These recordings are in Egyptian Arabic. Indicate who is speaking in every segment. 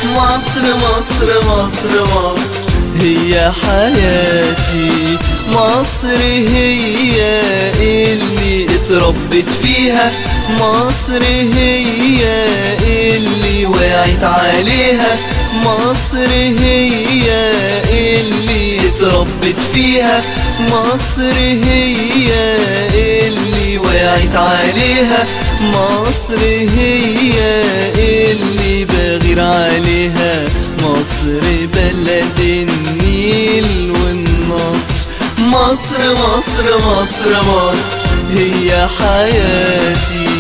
Speaker 1: مصر مصر مصر مصر هي حياتي مصر هي اللي اتربت فيها مصر هي اللي وعيت عليها مصر هي اللي اتربت فيها مصر هي اللي وعيت عليها مصر هي اللي بغير عليها مصر بلد النيل والنصر مصر مصر مصر مصر هي حياتي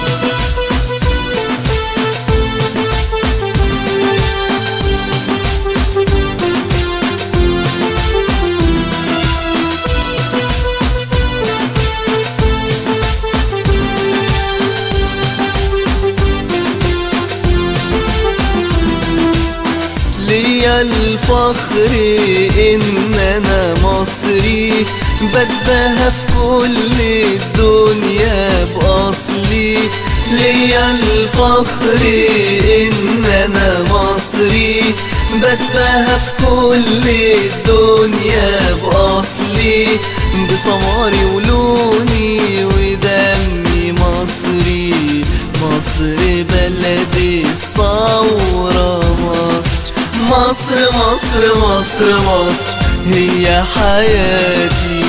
Speaker 1: ليا الفخر ان انا مصري بتباهى في كل الدنيا باصلي ليا الفخر ان انا مصري بتباهى في كل الدنيا باصلي بسماري ولوني ودمي مصري مصر بلدي الثورة مصر مصر مصر مصر مصر هي حياتي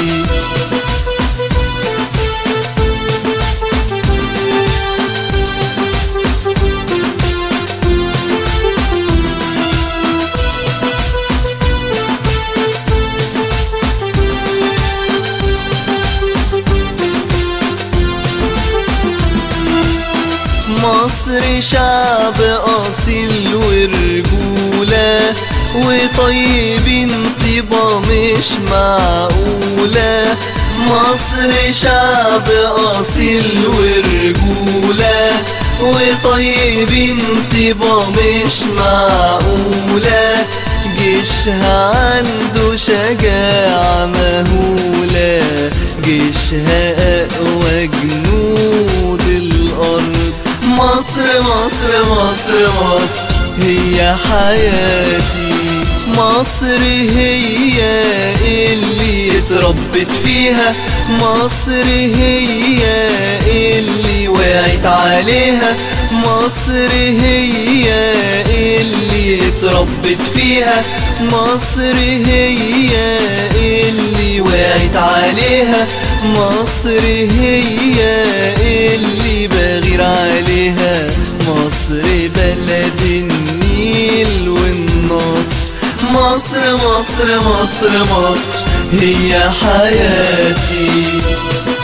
Speaker 1: مصر شعب أصيل ورجولة وطيبين طيبة مش معقولة مصر شعب أصيل ورجولة وطيبين طيبة مش معقولة جيشها عنده شجاعة مهولة جيشها أقوى جنود الأرض مصر مصر مصر مصر هي حياتي مصر هي اللي اتربت فيها مصر هي اللي وعيت عليها مصر هي اللي اتربت فيها مصر هي اللي وعيت عليها مصر هي اللي بغير عليها مصر بلد النيل والنصر مصر مصر مصر مصر هي حياتي